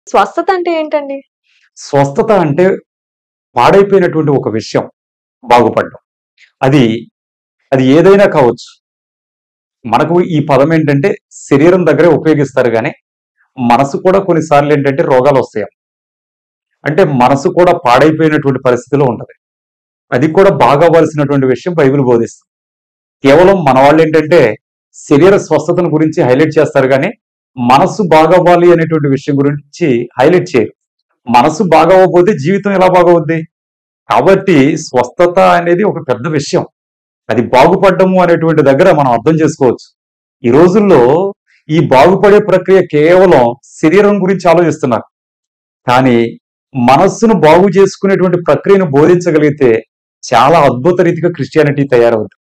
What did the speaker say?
స్వస్థత అంటే ఏంటండి? స్వస్థత అంటే పాడైపోయినటువంటి ఒక విషయం బాగుపడడం. అది, అది ఏదైనా కావచ్చు. మనకు ఈ పదం ఏంటంటే శరీరం దగ్గరే ఉపయోగిస్తారు గానీ, మనసు కూడా కొన్ని సార్లు ఏంటంటే రోగాలొస్తాయి. అంటే మనసు కూడా పాడైపోయినటువంటి పరిస్థితిలో ఉంటది. అది కూడా బాగవ్వాల్సినటువంటి విషయం బైబిల్ బోధిస్తుంది. కేవలం మన వాళ్ళేంటంటే శరీర స్వస్థతను గురించి హైలైట్ చేస్తారు గానీ, మనస్సు బాగవ్వాలి అనేటువంటి విషయం గురించి హైలైట్ చేయరు. మనసు బాగవ్వకపోతే జీవితం ఎలా బాగవుద్ది? కాబట్టి స్వస్థత అనేది ఒక పెద్ద విషయం. అది బాగుపడ్డము అనేటువంటి దగ్గర మనం అర్థం చేసుకోవచ్చు. ఈ రోజుల్లో ఈ బాగుపడే ప్రక్రియ కేవలం శరీరం గురించి ఆలోచిస్తున్నారు. కానీ మనస్సును బాగు చేసుకునేటువంటి ప్రక్రియను బోధించగలిగితే చాలా అద్భుత రీతిగా క్రిస్టియానిటీ తయారవుద్ది.